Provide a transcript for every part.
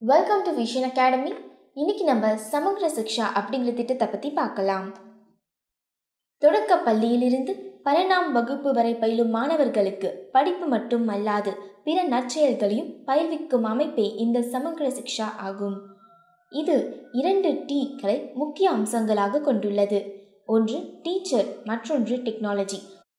welcome to vision academy இன்னைக்கு நம்ம சமக்ர சிக்ஷா அப்படிங்கிற திட்டத்தை பற்றி பார்க்கலாம் தொடக்க பள்ளியிலிருந்து பன்னெண்டாம் வகுப்பு வரை பயிலும் மாணவர்களுக்கு படிப்பு மட்டும் அல்லாது பிற நற்செயல்களையும் பயிர்விக்கும் அமைப்பே இந்த சமக்ர சிக்ஷா ஆகும் இது இரண்டு டீக்களை முக்கிய அம்சங்களாக கொண்டுள்ளது ஒன்று டீச்சர் மற்றொன்று டெக்னாலஜி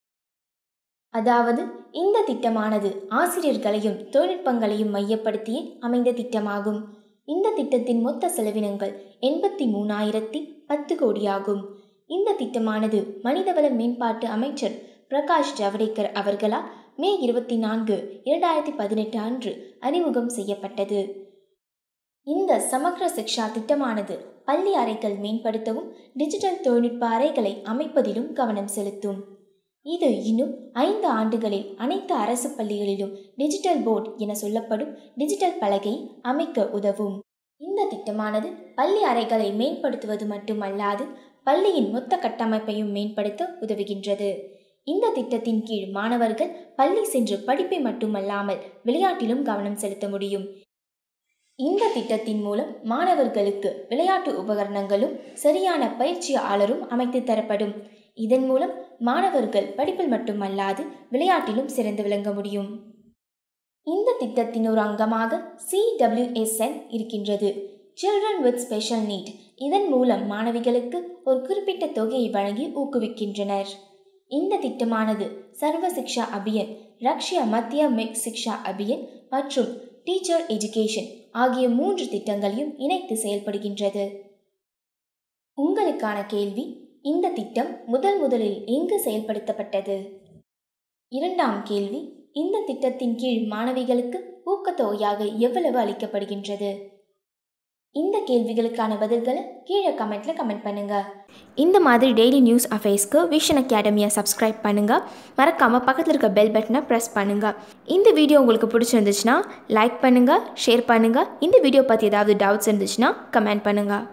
அதாவது இந்த திட்டமானது ஆசிரியர்களையும் தொழில்நுட்பங்களையும் மையப்படுத்தியே அமைந்த திட்டமாகும் இந்த திட்டத்தின் மொத்த செலவினங்கள் எண்பத்தி மூணாயிரத்தி பத்து கோடியாகும் இந்த திட்டமானது மனிதவள மேம்பாட்டு அமைச்சர் பிரகாஷ் ஜவடேகர் அவர்களால் மே இருபத்தி நான்கு இரண்டாயிரத்தி பதினெட்டு அன்று அறிமுகம் செய்யப்பட்டது இந்த சமக்ர சிக்ஷா திட்டமானது பள்ளி அறைகள் மேம்படுத்தவும் டிஜிட்டல் தொழில்நுட்ப அறைகளை அமைப்பதிலும் கவனம் செலுத்தும் இது இன்னும் ஐந்து ஆண்டுகளில் அனைத்து அரசு பள்ளிகளிலும் டிஜிட்டல் போர்ட் என சொல்லப்படும் டிஜிட்டல் பலகை அமைக்க உதவும் இந்த திட்டமானது பள்ளி அறைகளை மேம்படுத்துவது மட்டுமல்லாது பள்ளியின் மொத்த கட்டமைப்பையும் மேம்படுத்த உதவுகின்றது இந்த திட்டத்தின் கீழ் மாணவர்கள் பள்ளி சென்று படிப்பை மட்டுமல்லாமல் விளையாட்டிலும் கவனம் செலுத்த முடியும் இந்த திட்டத்தின் மூலம் மாணவர்களுக்கு விளையாட்டு உபகரணங்களும் சரியான பயிற்சியாளரும் அமைத்து தரப்படும் இதன் மூலம் மாணவர்கள் படிப்பில் மட்டுமல்லாது விளையாட்டிலும் சிறந்து விளங்க முடியும் இந்த திட்டத்தின் ஒரு அங்கமாக சிடபிள்யூஎஸ்என் இருக்கின்றது சில்ட்ரன் வித் ஸ்பெஷல் நீட் இதன் மூலம் மாணவிகளுக்கு ஒரு குறிப்பிட்ட தொகையை வழங்கி ஊக்குவிக்கின்றனர் இந்த திட்டமானது சர்வ சிக்ஷா அபியன் ரஷ்ய மத்திய மெக் சிக்ஷா அபியன் மற்றும் டீச்சர் எஜுகேஷன் ஆகிய மூன்று திட்டங்களையும் இணைத்து செயல்படுகின்றது உங்களுக்கான கேள்வி இந்த திட்டம் முதல் முதலில் எங்கு செயல்படுத்தப்பட்டது இரண்டாம் கேள்வி இந்த திட்டத்தின் கீழ் மாணவிகளுக்கு ஊக்கத்தொகையாக எவ்வளவு அளிக்கப்படுகின்றது இந்த கேள்விகளுக்கான பதில்களை கீழே கமெண்ட்ல கமெண்ட் பண்ணுங்க இந்த மாதிரி டெய்லி நியூஸ் அஃபேர்ஸ்க்கு விஷன் அகாடமியை சப்ஸ்கிரைப் பண்ணுங்க மறக்காம பக்கத்தில் இருக்க பெல் பட்டனை ப்ரெஸ் பண்ணுங்க இந்த வீடியோ உங்களுக்கு பிடிச்சிருந்துச்சுன்னா லைக் பண்ணுங்க ஷேர் பண்ணுங்க இந்த வீடியோ பற்றி ஏதாவது டவுட்ஸ் இருந்துச்சுன்னா கமெண்ட் பண்ணுங்க